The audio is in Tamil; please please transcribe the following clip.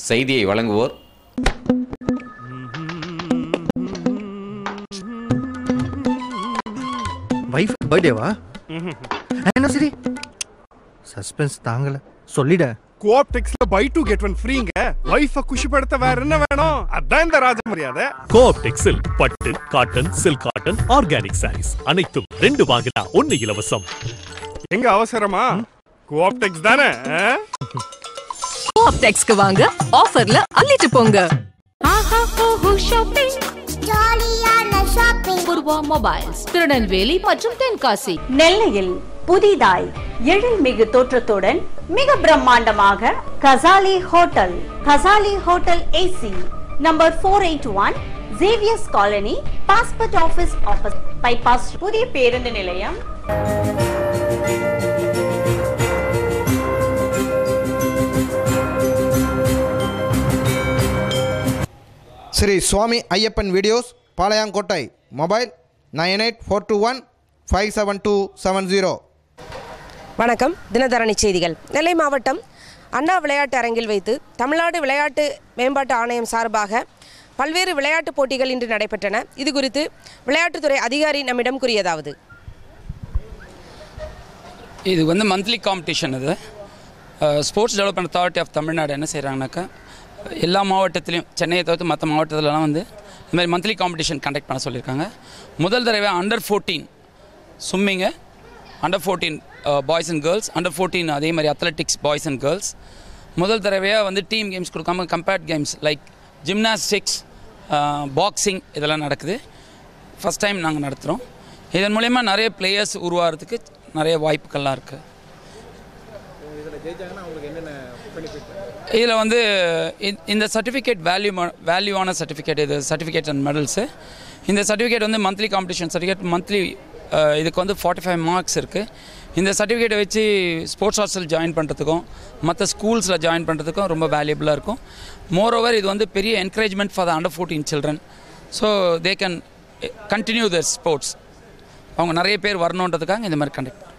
செய்தியை வழங்குவோர் வைஃப் பர்த்டேவா ஆனிவர்சரி சஸ்பென்ஸ் தாங்கல சொல்லிட கோஆப்டெக்ஸ்ல பை டூ கெட் ஒன் ஃப்ரீங்க வைஃப குஷிப்படுத்த வேற என்ன வேணும் அதான் இந்த ராஜ மரியாதை கோஆப்டெக்ஸில் பட்டு cotton silk cotton organic sarees அனைத்தும் ரெண்டு வாங்கினா ஒன்னு இலவசம் எங்க அவசரமா கோஆப்டெக்ஸ் தானே ஆ? ஆப்டெக்ஸ்க்கு வாங்க ஆஃபர்ல அள்ளிட்டு போங்க ஆஹா ஓஹோ ஷாப்பிங் ஜாலியான ஷாப்பிங் பூர்வா மொபைல்ஸ் திருநெல்வேலி மற்றும் தென்காசி நெல்லையில் புதிதாய் எழில்மிகு தோற்றத்துடன் மிக பிரம்மாண்டமாக கசாலி ஹோட்டல் கசாலி hotel AC number four eight one Xavier's colony passport office office bypass புதிய பேருந்து நிலையம் Sri Swami Ayyappan videos Palayamkottai mobile nine eight four two one five seven two seven zero வணக்கம் தினதரணி செய்திகள் நெல்லை மாவட்டம் அண்ணா விளையாட்டு அரங்கில் வைத்து தமிழ்நாடு விளையாட்டு மேம்பாட்டு ஆணையம் சார்பாக பல்வேறு விளையாட்டுப் போட்டிகள் இன்று நடைபெற்றன இது குறித்து விளையாட்டுத்துறை அதிகாரி நம்மிடம் கூறியதாவது இது வந்து மந்த்லி காம்படிஷன் இது sports development authority of Tamil Nadu என்ன செய்கிறாங்கனாக்கா எல்லா மாவட்டத்திலையும் சென்னையை தவிர்த்து மற்ற மாவட்டத்திலலாம் வந்து இந்த மாதிரி மந்த்லி காம்படிஷன் கண்டக்ட் பண்ண சொல்லியிருக்காங்க முதல் தடவை under fourteen swimming under fourteen boys and girls under fourteen அதே மாதிரி அத்லெட்டிக்ஸ் பாய்ஸ் அண்ட் கேர்ள்ஸ் முதல் தடவையாக வந்து டீம் கேம்ஸ் கொடுக்காம compared games like gymnastics boxing இதெல்லாம் நடக்குது ஃபஸ்ட் டைம் நாங்கள் நடத்துகிறோம் இதன் மூலயமா நிறைய பிளேயர்ஸ் உருவாகிறதுக்கு நிறைய வாய்ப்புகள்லாம் இருக்குது இதில் வந்து இ- இந்த சர்டிஃபிகேட் வேல்யூ வேல்யூவான சர்டிஃபிகேட் இது சர்டிஃபிகேட் அண்ட் மெடல்ஸு இந்த சர்டிஃபிகேட் வந்து மந்த்லி காம்படிஷன் சர்டிஃபிகேட் மந்த்லி இதுக்கு வந்து ஃபார்ட்டி ஃபைவ் மார்க்ஸ் இருக்குது இந்த சர்டிஃபிகேட்டை வச்சு ஸ்போர்ட்ஸ் ஹாஸ்டல் ஜாயின் பண்ணுறதுக்கும் மற்ற ஸ்கூல்ஸில் ஜாயின் பண்ணுறதுக்கும் ரொம்ப வேல்யூபிளாக இருக்கும் மோர் ஓவர் இது வந்து பெரிய encouragement for the under fourteen children so they can continue their sports அவங்க நிறைய பேர் வரணுன்றதுக்காக இந்த மாதிரி கண்டக்ட்